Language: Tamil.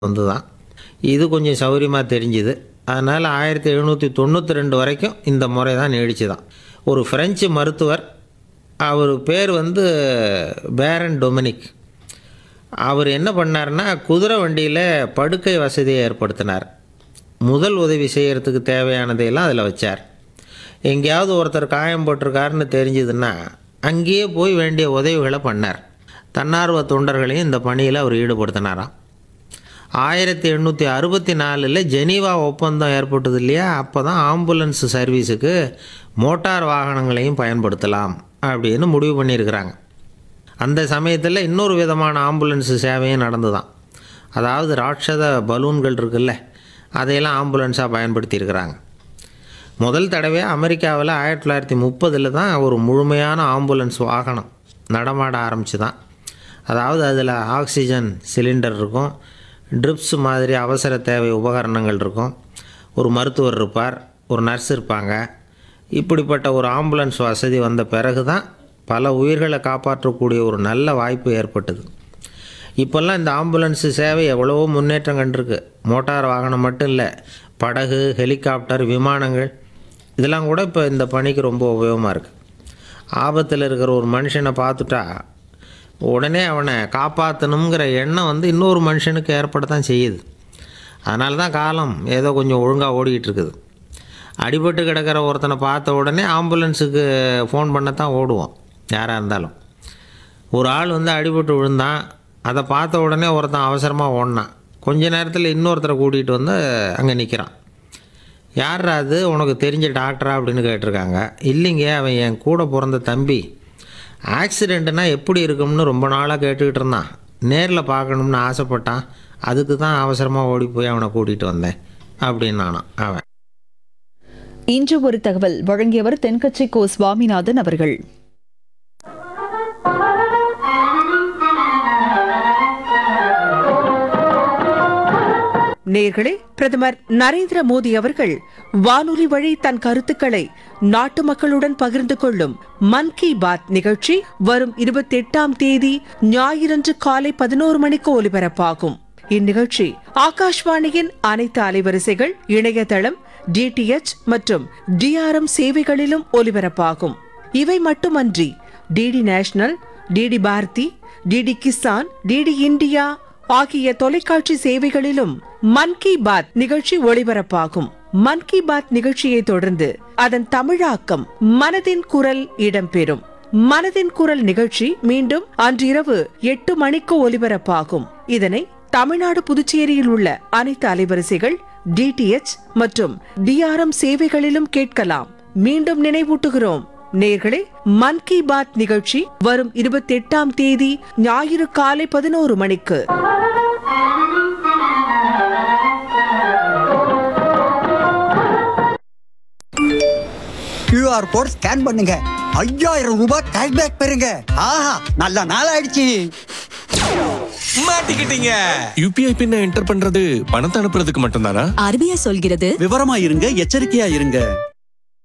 வந்து தான் இது கொஞ்சம் சௌகரியமாக தெரிஞ்சுது அதனால் ஆயிரத்தி எழுநூற்றி தொண்ணூற்றி ரெண்டு வரைக்கும் இந்த முறை தான் நீடிச்சுதான் ஒரு ஃப்ரெஞ்சு மருத்துவர் அவர் பேர் வந்து பேரன் டொமினிக் அவர் என்ன பண்ணார்னா குதிரை வண்டியில் படுக்கை வசதியை ஏற்படுத்தினார் முதல் உதவி செய்கிறதுக்கு தேவையானதையெல்லாம் அதில் வச்சார் எங்கேயாவது ஒருத்தர் காயம் போட்டிருக்காருன்னு தெரிஞ்சதுன்னா அங்கேயே போய் வேண்டிய உதவிகளை பண்ணார் தன்னார்வ தொண்டர்களையும் இந்த பணியில் அவர் ஈடுபடுத்தினாராம் ஆயிரத்தி எண்ணூற்றி அறுபத்தி நாலில் ஜெனீவா ஒப்பந்தம் ஏற்பட்டது இல்லையா அப்போ தான் ஆம்புலன்ஸ் சர்வீஸுக்கு மோட்டார் வாகனங்களையும் பயன்படுத்தலாம் அப்படின்னு முடிவு பண்ணியிருக்கிறாங்க அந்த சமயத்தில் இன்னொரு விதமான ஆம்புலன்ஸ் சேவையும் நடந்துதான் அதாவது ராட்சத பலூன்கள் இருக்குல்ல அதையெல்லாம் ஆம்புலன்ஸாக பயன்படுத்தியிருக்கிறாங்க முதல் தடவையாக அமெரிக்காவில் ஆயிரத்தி தொள்ளாயிரத்தி முப்பதில் தான் ஒரு முழுமையான ஆம்புலன்ஸ் வாகனம் நடமாட ஆரம்பிச்சு தான் அதாவது அதில் ஆக்சிஜன் சிலிண்டர் இருக்கும் ட்ரிப்ஸ் மாதிரி அவசர தேவை உபகரணங்கள் இருக்கும் ஒரு மருத்துவர் இருப்பார் ஒரு நர்ஸ் இருப்பாங்க இப்படிப்பட்ட ஒரு ஆம்புலன்ஸ் வசதி வந்த பிறகு தான் பல உயிர்களை காப்பாற்றக்கூடிய ஒரு நல்ல வாய்ப்பு ஏற்பட்டது இப்போல்லாம் இந்த ஆம்புலன்ஸு சேவை எவ்வளவோ முன்னேற்றம் கண்டிருக்கு மோட்டார் வாகனம் மட்டும் இல்லை படகு ஹெலிகாப்டர் விமானங்கள் இதெல்லாம் கூட இப்போ இந்த பணிக்கு ரொம்ப உபயோகமாக இருக்குது ஆபத்தில் இருக்கிற ஒரு மனுஷனை பார்த்துட்டா உடனே அவனை காப்பாற்றணுங்கிற எண்ணம் வந்து இன்னொரு மனுஷனுக்கு ஏற்படத்தான் செய்யுது அதனால தான் காலம் ஏதோ கொஞ்சம் ஒழுங்காக ஓடிக்கிட்டு இருக்குது அடிபட்டு கிடக்கிற ஒருத்தனை பார்த்த உடனே ஆம்புலன்ஸுக்கு ஃபோன் பண்ணத்தான் ஓடுவோம் யாராக இருந்தாலும் ஒரு ஆள் வந்து அடிபட்டு விழுந்தான் அதை பார்த்த உடனே ஒருத்தன் அவசரமாக ஓடினான் கொஞ்ச நேரத்தில் இன்னொருத்தரை கூட்டிகிட்டு வந்து அங்கே நிற்கிறான் யார்ரா அது உனக்கு தெரிஞ்ச டாக்டரா அப்படின்னு கேட்டிருக்காங்க இல்லைங்க அவன் என் கூட பிறந்த தம்பி ஆக்சிடெண்ட்டுனா எப்படி இருக்கும்னு ரொம்ப நாளாக கேட்டுக்கிட்டு இருந்தான் நேரில் பார்க்கணும்னு ஆசைப்பட்டான் அதுக்கு தான் அவசரமாக ஓடி போய் அவனை கூட்டிகிட்டு வந்தேன் அப்படின்னு நானான் அவன் இன்று ஒரு தகவல் வழங்கியவர் தென்கட்சி கோ சுவாமிநாதன் அவர்கள் நேர்களே பிரதமர் நரேந்திர மோடி அவர்கள் வானொலி வழி தன் கருத்துக்களை நாட்டு மக்களுடன் பகிர்ந்து கொள்ளும் மன் கி பாத் நிகழ்ச்சி வரும் இருபத்தி எட்டாம் தேதி ஞாயிறன்று காலை பதினோரு மணிக்கு ஒலிபரப்பாகும் இந்நிகழ்ச்சி ஆகாஷ்வாணியின் அனைத்து அலைவரிசைகள் இணையதளம் டிடிஎச் மற்றும் டிஆர்எம் சேவைகளிலும் ஒலிபரப்பாகும் இவை மட்டுமன்றி DD national DD Bharati DD Kisan DD India ஆகிய தொலைக்காட்சி சேவைகளிலும் மன் கி பாத் நிகழ்ச்சி ஒளிபரப்பாகும் மன் கி பாத் நிகழ்ச்சியை தொடர்ந்து அதன் தமிழாக்கம் மனதின் குரல் இடம்பெறும் மனதின் குரல் நிகழ்ச்சி மீண்டும் அன்றிரவு எட்டு மணிக்கு ஒலிபரப்பாகும் இதனை தமிழ்நாடு புதுச்சேரியில் உள்ள அனைத்து அலைவரிசைகள் டிடிஎச் மற்றும் டிஆர்எம் சேவைகளிலும் கேட்கலாம் மீண்டும் நினைவூட்டுகிறோம் நேர்களே மன் கி பாத் நிகழ்ச்சி வரும் இருபத்தி எட்டாம் தேதி ஞாயிறு காலை பதினோரு மணிக்கு கியூஆர் கோட் ஸ்கேன் பண்ணுங்க ஐயாயிரம் ரூபாய் கேஷ்பேக் பெறுங்க ஆஹா நல்ல நாள் ஆயிடுச்சு மாட்டிக்கிட்டீங்க யூபிஐ பின்ன என்டர் பண்றது பணத்தை அனுப்புறதுக்கு மட்டும்தானா ஆர்பிஐ சொல்கிறது விவரமா இருங்க எச்சரிக்கையா இருங்க